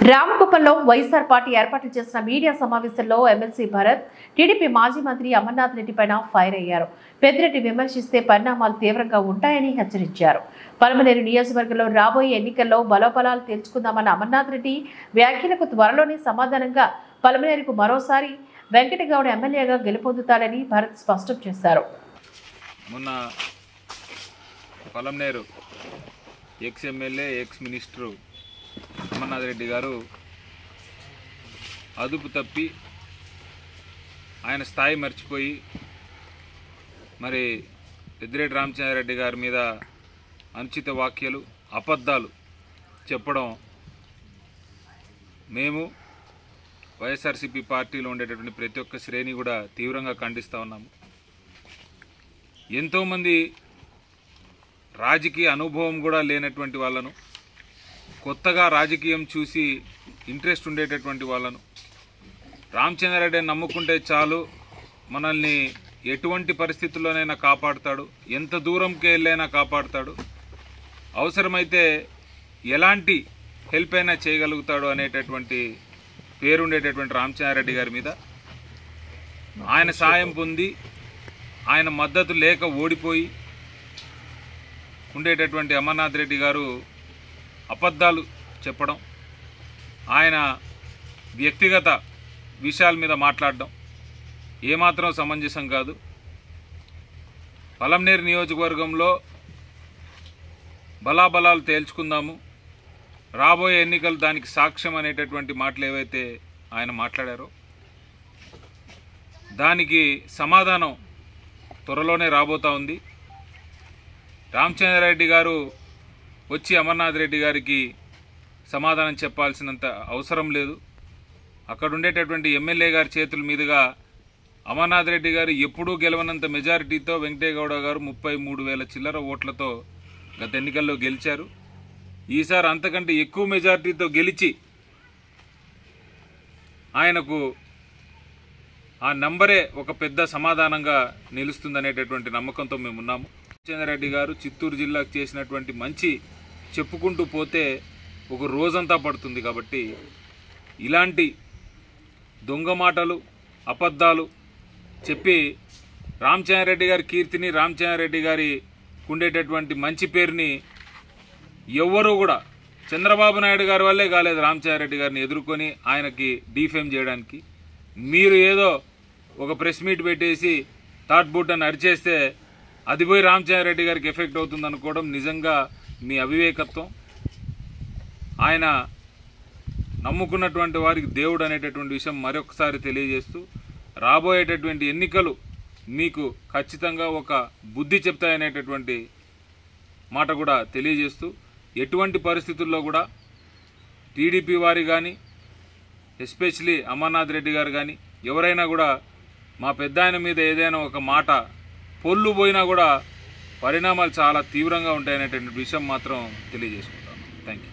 రామకుప్పంలో YSR party ఏర్పాటు చేసిన media సమావేశంలో ఎమ్మెల్సీ భరత్ టీడీపీ మాజీ మంత్రి అమర్నాథ్ రెడ్డి పైన ఫైర్ అయ్యారు పెద్దిరెడ్డి విమర్శిస్తే పరిణామాలు తీవ్రంగా ఉంటాయని హెచ్చరించారు పలమనేరు నియోజకవర్గంలో రాబోయే ఎన్నికల్లో బలోబలాలు తేల్చుకుందామన్న అమర్నాథ్ రెడ్డి వ్యాఖ్యలకు త్వరలోనే సమాధానంగా పలమనేరుకు మరోసారి వెంకటగౌడ ఎమ్మెల్యేగా గెలుపొందుతాడని భరత్ స్పష్టం చేశారు మొన్న పొలంనేరు ex MLA ex minister Amarnath Reddy garu అదుపు తప్పి ఆయన స్థాయి మర్చిపోయి మరి పెద్దిరెడ్డి రామచంద్రారెడ్డి గారి మీద అనుచిత వాక్యాలు అబద్ధాలు చెప్పడం మేము వైఎస్ఆర్సీపీ పార్టీలో ఉండేటటువంటి ప్రతి ఒక్క శ్రేణి కూడా తీవ్రంగా ఖండిస్తూ ఉన్నాము ఎంతోమంది రాజకీయ అనుభవం కూడా లేనటువంటి వాళ్ళను కొత్తగా రాజకీయం చూసి ఇంట్రెస్ట్ ఉండేటటువంటి వాళ్ళను రామచంద్రారెడ్డి నమ్ముకుంటే చాలు మనల్ని ఎటువంటి పరిస్థితుల్లోనైనా కాపాడుతాడు ఎంత దూరంకి వెళ్ళైనా కాపాడుతాడు అవసరమైతే ఎలాంటి హెల్ప్ అయినా చేయగలుగుతాడు అనేటటువంటి పేరుండేటటువంటి రామచంద్రారెడ్డి గారి మీద ఆయన సాయం పొంది ఆయన మద్దతు లేక ఓడిపోయి ఉండేటటువంటి అమర్నాథ్ రెడ్డి గారు అబద్ధాలు చెప్పడం ఆయన వ్యక్తిగత విషయాల మీద మాట్లాడడం ఏమాత్రం సమంజసం కాదు పలంనేరు నియోజకవర్గంలో బలాబలాలు తేల్చుకుందాము రాబోయే ఎన్నికలు దానికి సాక్ష్యం అనేటటువంటి మాటలు ఏవైతే ఆయన మాట్లాడారో దానికి సమాధానం త్వరలోనే రాబోతా ఉంది రామచంద్రారెడ్డి గారు వచ్చి అమర్నాథ్ రెడ్డి గారికి సమాధానం చెప్పాల్సినంత అవసరం లేదు అక్కడ ఉండేటటువంటి ఎమ్మెల్యే గారి చేతుల మీదుగా అమర్నాథ్ రెడ్డి గారు ఎప్పుడూ గెలవనంత మెజారిటీతో వెంకటేగౌడ గారు ముప్పై మూడు వేల చిల్లర ఓట్లతో గత ఎన్నికల్లో గెలిచారు ఈసారి అంతకంటే ఎక్కువ మెజారిటీతో గెలిచి ఆయనకు ఆ నంబరే ఒక పెద్ద సమాధానంగా నిలుస్తుందనేటటువంటి నమ్మకంతో మేము ఉన్నాము చంద్రారెడ్డి గారు చిత్తూరు జిల్లాకు చేసినటువంటి మంచి చెప్పుకుంటూ పోతే ఒక రోజంతా పడుతుంది కాబట్టి ఇలాంటి దొంగ మాటలు అబద్ధాలు చెప్పి రామచంద్రారెడ్డి గారి కీర్తిని రామచంద్రారెడ్డి గారి ఉండేటటువంటి మంచి పేరుని ఎవ్వరూ కూడా చంద్రబాబు నాయుడు గారి వల్లే కాలేదు రామచంద్రారెడ్డి గారిని ఎదుర్కొని ఆయనకి డీఫేమ్ చేయడానికి మీరు ఏదో ఒక ప్రెస్ మీట్ పెట్టేసి థాట్ బూట్ అని అరిచేస్తే అది పోయి రామచంద్రారెడ్డి గారికి ఎఫెక్ట్ అవుతుంది అనుకోవడం నిజంగా మీ అవివేకత్వం ఆయన నమ్ముకున్నటువంటి వారికి దేవుడు అనేటటువంటి విషయం మరొకసారి తెలియజేస్తూ రాబోయేటటువంటి ఎన్నికలు మీకు ఖచ్చితంగా ఒక బుద్ధి చెప్తాయనేటటువంటి మాట కూడా తెలియజేస్తూ ఎటువంటి పరిస్థితుల్లో కూడా టీడీపీ వారి కానీ ఎస్పెషలీ అమర్నాథ్ రెడ్డి గారు కానీ ఎవరైనా కూడా మా పెద్ద ఆయన మీద ఏదైనా ఒక మాట పొల్లు పోయినా కూడా పరిణామాలు చాలా తీవ్రంగా ఉంటాయనేటువంటి విషయం మాత్రం తెలియజేసుకుంటాను థ్యాంక్ యూ